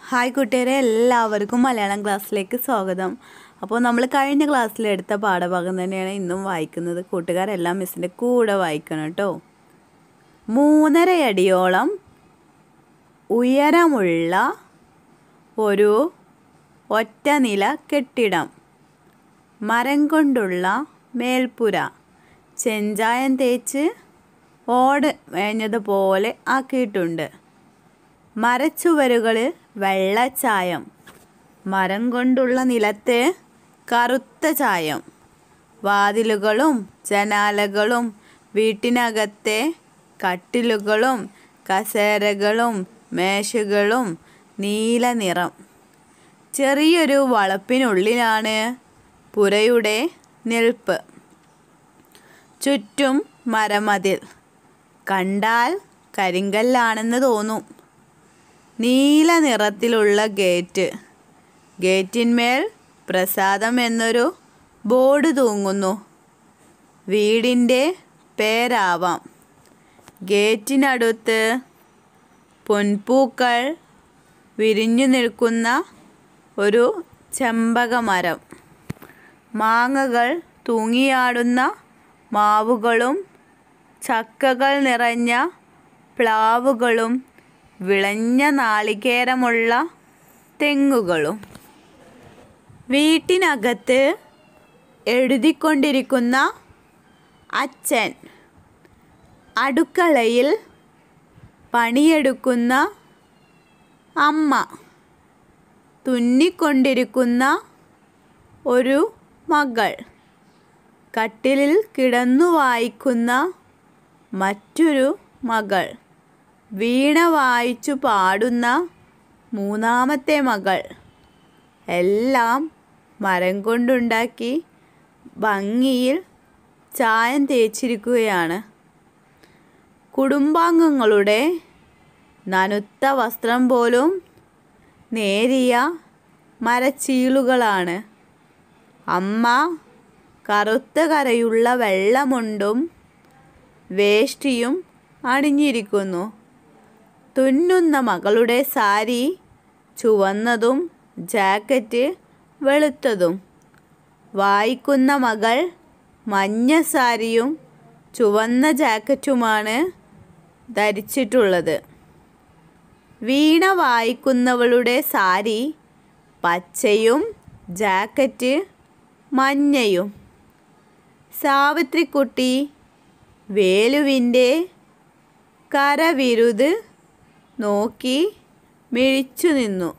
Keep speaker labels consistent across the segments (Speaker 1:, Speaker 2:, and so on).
Speaker 1: hi കൂട്ടുകാരെ എല്ലാവർക്കും മലയാളം ക്ലാസ്സിലേക്ക് സ്വാഗതം അപ്പോൾ നമ്മൾ കഴിഞ്ഞ ക്ലാസ്സിൽ എടുത്ത പാഠഭാഗം തന്നെയാണ് ഇന്നും വായിക്കുന്നത് കൂട്ടുകാരെല്ലാം മിസ്സിൻ്റെ കൂടെ വായിക്കണം കേട്ടോ മൂന്നരയടിയോളം ഉയരമുള്ള ഒരു ഒറ്റ നില കെട്ടിടം മരം കൊണ്ടുള്ള മേൽപ്പുര ചെഞ്ചായം തേച്ച് ഓട് മേഞ്ഞതുപോലെ ആക്കിയിട്ടുണ്ട് മരച്ചുവരുകളിൽ വെള്ളച്ചായം മരം കൊണ്ടുള്ള നിലത്ത് കറുത്ത ചായം വാതിലുകളും ജനാലകളും വീട്ടിനകത്തെ കട്ടിലുകളും കസേരകളും മേശകളും നീല നിറം ചെറിയൊരു വളപ്പിനുള്ളിലാണ് പുരയുടെ നിൽപ്പ് ചുറ്റും മരമതിൽ കണ്ടാൽ കരിങ്കല്ലാണെന്ന് തോന്നും നീല നിറത്തിലുള്ള ഗേറ്റ് ഗേറ്റിന്മേൽ പ്രസാദം എന്നൊരു ബോർഡ് തൂങ്ങുന്നു വീടിൻ്റെ പേരാവാം ഗേറ്റിനടുത്ത് പൊൻപൂക്കൾ വിരിഞ്ഞു നിൽക്കുന്ന ഒരു ചെമ്പകമരം മാങ്ങകൾ തൂങ്ങിയാടുന്ന മാവുകളും ചക്കകൾ നിറഞ്ഞ പ്ലാവുകളും വിളഞ്ഞ നാളികേരമുള്ള തെങ്ങുകളും വീട്ടിനകത്ത് എഴുതിക്കൊണ്ടിരിക്കുന്ന അച്ഛൻ അടുക്കളയിൽ പണിയെടുക്കുന്ന അമ്മ തുന്നിക്കൊണ്ടിരിക്കുന്ന ഒരു മകൾ കട്ടിലിൽ കിടന്നു വായിക്കുന്ന മറ്റൊരു മകൾ വീണ വായിച്ചു പാടുന്ന മൂന്നാമത്തെ മകൾ എല്ലാം മരം കൊണ്ടുണ്ടാക്കി ഭംഗിയിൽ ചായം തേച്ചിരിക്കുകയാണ് കുടുംബാംഗങ്ങളുടെ നനുത്ത വസ്ത്രം പോലും നേരിയ മരച്ചീളുകളാണ് അമ്മ കറുത്ത കരയുള്ള വെള്ളമുണ്ടും വേഷ്ടിയും അണിഞ്ഞിരിക്കുന്നു തുന്നുന്ന മകളുടെ സാരി ചുവന്നതും ജാക്കറ്റ് വെളുത്തതും വായിക്കുന്ന മകൾ മഞ്ഞ സാരിയും ചുവന്ന ജാക്കറ്റുമാണ് ധരിച്ചിട്ടുള്ളത് വീണ വായിക്കുന്നവളുടെ സാരി പച്ചയും ജാക്കറ്റ് മഞ്ഞയും സാവിത്രിക്കുട്ടി വേലുവിൻ്റെ കരവിരുത് നോക്കി മിഴിച്ചു നിന്നു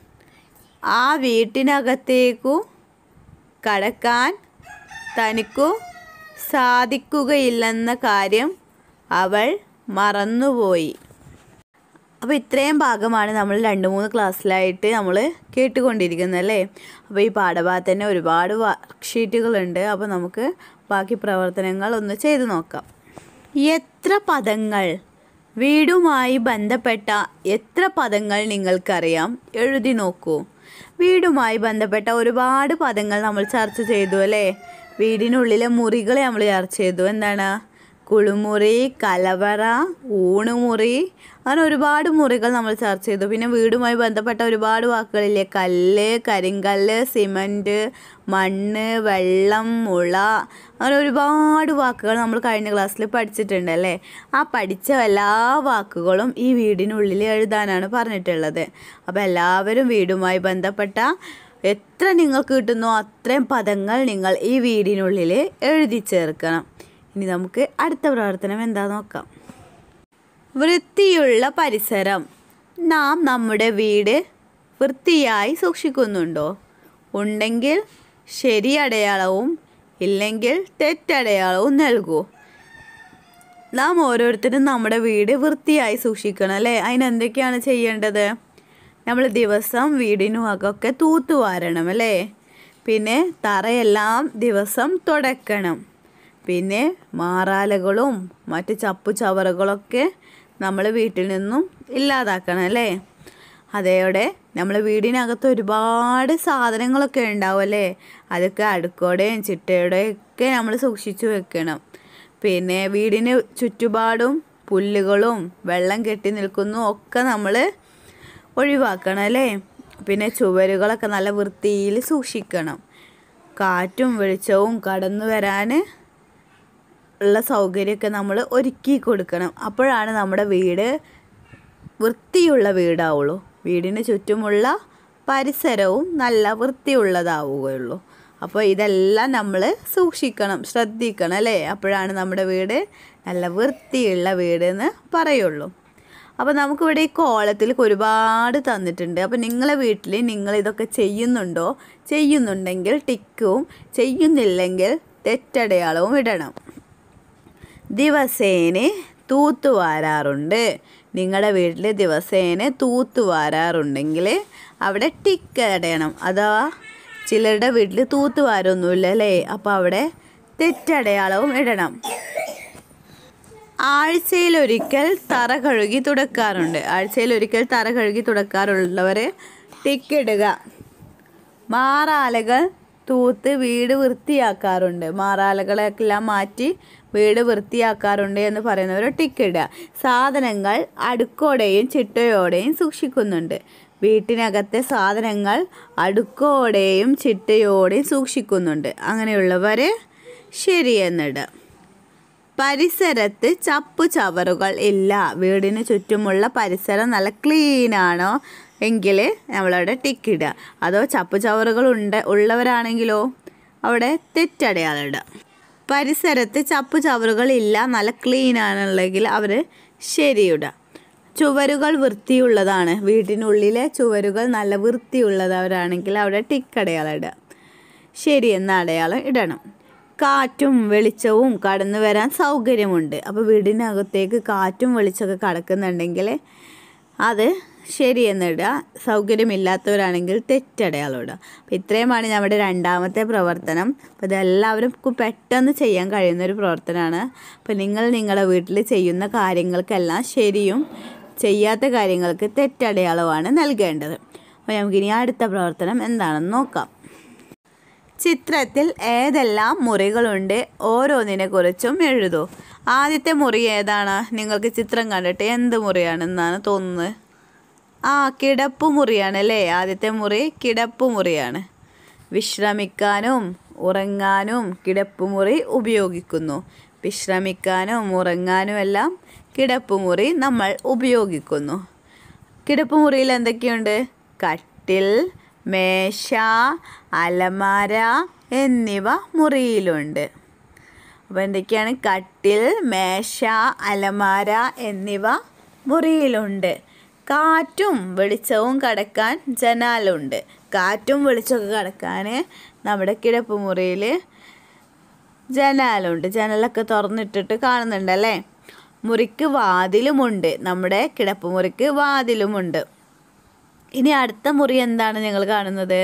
Speaker 1: ആ വീട്ടിനകത്തേക്കു കടക്കാൻ തനിക്കു സാധിക്കുകയില്ലെന്ന കാര്യം അവൾ മറന്നുപോയി അപ്പോൾ ഇത്രയും ഭാഗമാണ് നമ്മൾ രണ്ട് മൂന്ന് ക്ലാസ്സിലായിട്ട് നമ്മൾ കേട്ടുകൊണ്ടിരിക്കുന്നത് അല്ലേ അപ്പോൾ ഈ പാഠഭാഗത്ത് തന്നെ ഒരുപാട് വർക്ക്ഷീറ്റുകളുണ്ട് അപ്പോൾ നമുക്ക് ബാക്കി പ്രവർത്തനങ്ങൾ ഒന്ന് ചെയ്തു നോക്കാം എത്ര പദങ്ങൾ വീടുമായി ബന്ധപ്പെട്ട എത്ര പദങ്ങൾ നിങ്ങൾക്കറിയാം എഴുതി നോക്കൂ വീടുമായി ബന്ധപ്പെട്ട ഒരുപാട് പദങ്ങൾ നമ്മൾ ചർച്ച ചെയ്തു അല്ലേ വീടിനുള്ളിലെ മുറികളെ നമ്മൾ ചർച്ച ചെയ്തു എന്താണ് കുളിമുറി കലവറ ഊണുമുറി അങ്ങനെ ഒരുപാട് മുറികൾ നമ്മൾ ചർച്ച ചെയ്തു പിന്നെ വീടുമായി ബന്ധപ്പെട്ട ഒരുപാട് വാക്കുകളില്ലേ കല്ല് കരിങ്കല്ല് സിമൻറ്റ് മണ്ണ് വെള്ളം മുള അങ്ങനെ ഒരുപാട് വാക്കുകൾ നമ്മൾ കഴിഞ്ഞ ക്ലാസ്സിൽ പഠിച്ചിട്ടുണ്ട് അല്ലേ ആ പഠിച്ച എല്ലാ വാക്കുകളും ഈ വീടിനുള്ളിൽ എഴുതാനാണ് പറഞ്ഞിട്ടുള്ളത് അപ്പോൾ എല്ലാവരും വീടുമായി ബന്ധപ്പെട്ട എത്ര നിങ്ങൾക്ക് കിട്ടുന്നോ അത്രയും പദങ്ങൾ നിങ്ങൾ ഈ വീടിനുള്ളിൽ എഴുതി ചേർക്കണം ഇനി നമുക്ക് അടുത്ത പ്രവർത്തനം എന്താ നോക്കാം വൃത്തിയുള്ള പരിസരം നാം നമ്മുടെ വീട് വൃത്തിയായി സൂക്ഷിക്കുന്നുണ്ടോ ഉണ്ടെങ്കിൽ ശരി അടയാളവും ഇല്ലെങ്കിൽ തെറ്റടയാളവും നൽകൂ നാം ഓരോരുത്തരും നമ്മുടെ വീട് വൃത്തിയായി സൂക്ഷിക്കണം അല്ലേ അതിനെന്തൊക്കെയാണ് ചെയ്യേണ്ടത് നമ്മൾ ദിവസം വീടിനും അകൊക്കെ തൂത്തുവാരണം അല്ലേ പിന്നെ തറയെല്ലാം ദിവസം തുടക്കണം പിന്നെ മാറാലകളും മറ്റ് ചപ്പു ചവറുകളൊക്കെ നമ്മൾ വീട്ടിൽ നിന്നും ഇല്ലാതാക്കണം അല്ലേ അതേയോടെ നമ്മൾ വീടിനകത്ത് ഒരുപാട് സാധനങ്ങളൊക്കെ ഉണ്ടാവും അല്ലേ അതൊക്കെ അടുക്കോടെയും ചിട്ടയുടെയും ഒക്കെ നമ്മൾ സൂക്ഷിച്ചു വെക്കണം പിന്നെ വീടിന് ചുറ്റുപാടും പുല്ലുകളും വെള്ളം കെട്ടി നിൽക്കുന്നു ഒക്കെ നമ്മൾ ഒഴിവാക്കണം അല്ലേ പിന്നെ ചുവരുകളൊക്കെ നല്ല വൃത്തിയിൽ സൂക്ഷിക്കണം കാറ്റും വെളിച്ചവും കടന്നു വരാൻ ഉള്ള സൗകര്യമൊക്കെ നമ്മൾ ഒരുക്കി കൊടുക്കണം അപ്പോഴാണ് നമ്മുടെ വീട് വൃത്തിയുള്ള വീടാവുള്ളൂ വീടിന് ചുറ്റുമുള്ള പരിസരവും നല്ല വൃത്തിയുള്ളതാവുകയുള്ളൂ അപ്പോൾ ഇതെല്ലാം നമ്മൾ സൂക്ഷിക്കണം ശ്രദ്ധിക്കണം അല്ലേ അപ്പോഴാണ് നമ്മുടെ വീട് നല്ല വൃത്തിയുള്ള വീട് എന്ന് പറയുള്ളൂ അപ്പോൾ നമുക്കിവിടെ ഈ കോളത്തിൽ ഒരുപാട് തന്നിട്ടുണ്ട് അപ്പോൾ നിങ്ങളെ വീട്ടിൽ നിങ്ങൾ ഇതൊക്കെ ചെയ്യുന്നുണ്ടോ ചെയ്യുന്നുണ്ടെങ്കിൽ ടിക്കും ചെയ്യുന്നില്ലെങ്കിൽ തെറ്റടയാളവും ഇടണം ദിവസേന തൂത്തുവാരാറുണ്ട് നിങ്ങളുടെ വീട്ടിൽ ദിവസേന തൂത്തുവാരാറുണ്ടെങ്കിൽ അവിടെ ടിക്ക് അടയണം അഥവാ ചിലരുടെ വീട്ടിൽ തൂത്തുവാരൊന്നുമില്ല അല്ലേ അപ്പോൾ അവിടെ തെറ്റടയാളവും ഇടണം ആഴ്ചയിലൊരിക്കൽ തറ കഴുകി തുടക്കാറുണ്ട് ആഴ്ചയിലൊരിക്കൽ തറ കഴുകി തുടക്കാറുള്ളവർ ടിക്ക് ഇടുക മാറാലകൾ തൂത്ത് വീട് വൃത്തിയാക്കാറുണ്ട് മാറാലകളെല്ലാം മാറ്റി വീട് വൃത്തിയാക്കാറുണ്ട് എന്ന് പറയുന്നവർ ടിക്ക് ഇടുക സാധനങ്ങൾ അടുക്കോടെയും ചിട്ടയോടെയും സൂക്ഷിക്കുന്നുണ്ട് വീട്ടിനകത്തെ സാധനങ്ങൾ അടുക്കോടെയും ചിട്ടയോടെയും സൂക്ഷിക്കുന്നുണ്ട് അങ്ങനെയുള്ളവർ ശരിയെന്നിടുക പരിസരത്ത് ചപ്പു ചവറുകൾ ഇല്ല വീടിന് ചുറ്റുമുള്ള പരിസരം നല്ല ക്ലീൻ ആണോ എങ്കിൽ നമ്മളവിടെ ടിക്ക് ഇടുക അതോ ചപ്പു ചവറുകൾ ഉണ്ട് ഉള്ളവരാണെങ്കിലോ അവിടെ തെറ്റടയാളം ഇടുക പരിസരത്ത് ചപ്പു ചവറുകൾ ഇല്ല നല്ല ക്ലീൻ ആണുള്ളെങ്കിൽ അവർ ശരിയിടുക ചുവരുകൾ വൃത്തിയുള്ളതാണ് വീട്ടിനുള്ളിലെ ചുവരുകൾ നല്ല വൃത്തിയുള്ളവരാണെങ്കിൽ അവിടെ ടിക്ക് അടയാളം ഇടുക ശരി എന്ന അടയാളം ഇടണം കാറ്റും വെളിച്ചവും കടന്നു വരാൻ സൗകര്യമുണ്ട് അപ്പോൾ വീടിനകത്തേക്ക് കാറ്റും വെളിച്ചമൊക്കെ കടക്കുന്നുണ്ടെങ്കിൽ അത് ശരിയെന്നിടുക സൗകര്യമില്ലാത്തവരാണെങ്കിൽ തെറ്റടയാളം ഇടുക അപ്പോൾ ഇത്രയുമാണ് നമ്മുടെ രണ്ടാമത്തെ പ്രവർത്തനം അപ്പോൾ ഇതെല്ലാവർക്കും പെട്ടെന്ന് ചെയ്യാൻ കഴിയുന്ന ഒരു പ്രവർത്തനമാണ് അപ്പോൾ നിങ്ങൾ നിങ്ങളുടെ വീട്ടിൽ ചെയ്യുന്ന കാര്യങ്ങൾക്കെല്ലാം ശരിയും ചെയ്യാത്ത കാര്യങ്ങൾക്ക് തെറ്റടയാളമാണ് നൽകേണ്ടത് അപ്പോൾ നമുക്കിനി അടുത്ത പ്രവർത്തനം എന്താണെന്ന് നോക്കാം ചിത്രത്തിൽ ഏതെല്ലാം മുറികളുണ്ട് ഓരോന്നിനെ കുറിച്ചും എഴുതൂ ആദ്യത്തെ മുറി ഏതാണ് നിങ്ങൾക്ക് ചിത്രം കണ്ടിട്ട് എന്ത് മുറിയാണെന്നാണ് തോന്നുന്നത് ആ കിടപ്പു മുറിയാണ് അല്ലേ ആദ്യത്തെ മുറി കിടപ്പു മുറിയാണ് വിശ്രമിക്കാനും ഉറങ്ങാനും കിടപ്പുമുറി ഉപയോഗിക്കുന്നു വിശ്രമിക്കാനും ഉറങ്ങാനും എല്ലാം കിടപ്പുമുറി നമ്മൾ ഉപയോഗിക്കുന്നു കിടപ്പുമുറിയിൽ എന്തൊക്കെയുണ്ട് കട്ടിൽ മേശ അലമാര എന്നിവ മുറിയിലുണ്ട് അപ്പോൾ എന്തൊക്കെയാണ് കട്ടിൽ മേശ അലമാര എന്നിവ മുറിയിലുണ്ട് കാറ്റും വെളിച്ചവും കടക്കാൻ ജനാലുണ്ട് കാറ്റും വെളിച്ചമൊക്കെ കടക്കാൻ നമ്മുടെ കിടപ്പുമുറിയിൽ ജനാലുണ്ട് ജനലൊക്കെ തുറന്നിട്ടിട്ട് കാണുന്നുണ്ടല്ലേ മുറിക്ക് വാതിലുമുണ്ട് നമ്മുടെ കിടപ്പുമുറിക്ക് വാതിലുമുണ്ട് ഇനി അടുത്ത മുറി എന്താണ് നിങ്ങൾ കാണുന്നത്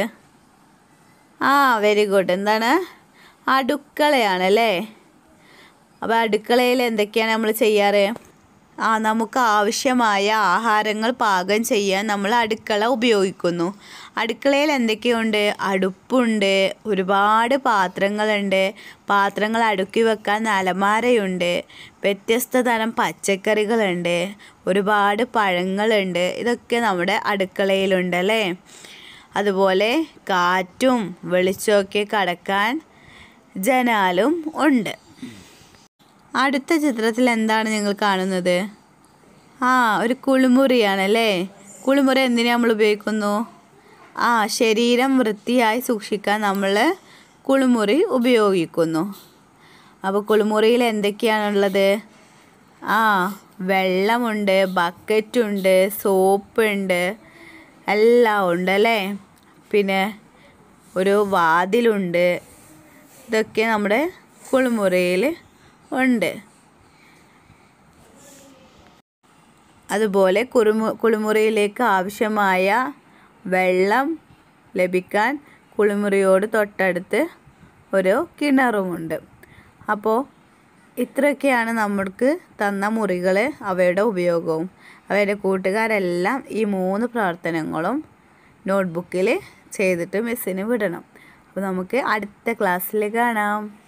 Speaker 1: ആ വെരി ഗുഡ് എന്താണ് അടുക്കളയാണ് അല്ലേ അപ്പോൾ അടുക്കളയിൽ എന്തൊക്കെയാണ് നമ്മൾ ചെയ്യാറ് ആ നമുക്ക് ആവശ്യമായ ആഹാരങ്ങൾ പാകം ചെയ്യാൻ നമ്മൾ അടുക്കള ഉപയോഗിക്കുന്നു അടുക്കളയിൽ എന്തൊക്കെയുണ്ട് അടുപ്പുണ്ട് ഒരുപാട് പാത്രങ്ങളുണ്ട് പാത്രങ്ങൾ അടുക്കി വെക്കാൻ അലമാരയുണ്ട് വ്യത്യസ്ത തരം പച്ചക്കറികളുണ്ട് ഒരുപാട് പഴങ്ങളുണ്ട് ഇതൊക്കെ നമ്മുടെ അടുക്കളയിലുണ്ട് അല്ലേ അതുപോലെ കാറ്റും വെളിച്ചമൊക്കെ കടക്കാൻ ജനാലും ഉണ്ട് അടുത്ത ചിത്രത്തിൽ എന്താണ് നിങ്ങൾ കാണുന്നത് ആ ഒരു കുളിമുറിയാണല്ലേ കുളിമുറി എന്തിനാ നമ്മൾ ഉപയോഗിക്കുന്നു ആ ശരീരം വൃത്തിയായി സൂക്ഷിക്കാൻ നമ്മൾ കുളിമുറി ഉപയോഗിക്കുന്നു അപ്പോൾ കുളിമുറിയിൽ എന്തൊക്കെയാണുള്ളത് ആ വെള്ളമുണ്ട് ബക്കറ്റുണ്ട് സോപ്പുണ്ട് എല്ലാം ഉണ്ട് അല്ലേ പിന്നെ ഒരു വാതിലുണ്ട് ഇതൊക്കെ നമ്മുടെ കുളിമുറിയിൽ ഉണ്ട് അതുപോലെ കുളിമു കുളിമുറിയിലേക്ക് ആവശ്യമായ വെള്ളം ലഭിക്കാൻ കുളിമുറിയോട് തൊട്ടടുത്ത് ഒരു കിണറുമുണ്ട് അപ്പോൾ ഇത്രയൊക്കെയാണ് നമ്മൾക്ക് തന്ന മുറികൾ അവയുടെ ഉപയോഗവും അവയുടെ കൂട്ടുകാരെല്ലാം ഈ മൂന്ന് പ്രവർത്തനങ്ങളും നോട്ട്ബുക്കിൽ ചെയ്തിട്ട് മിസ്സിന് വിടണം അപ്പോൾ നമുക്ക് അടുത്ത ക്ലാസ്സിൽ കാണാം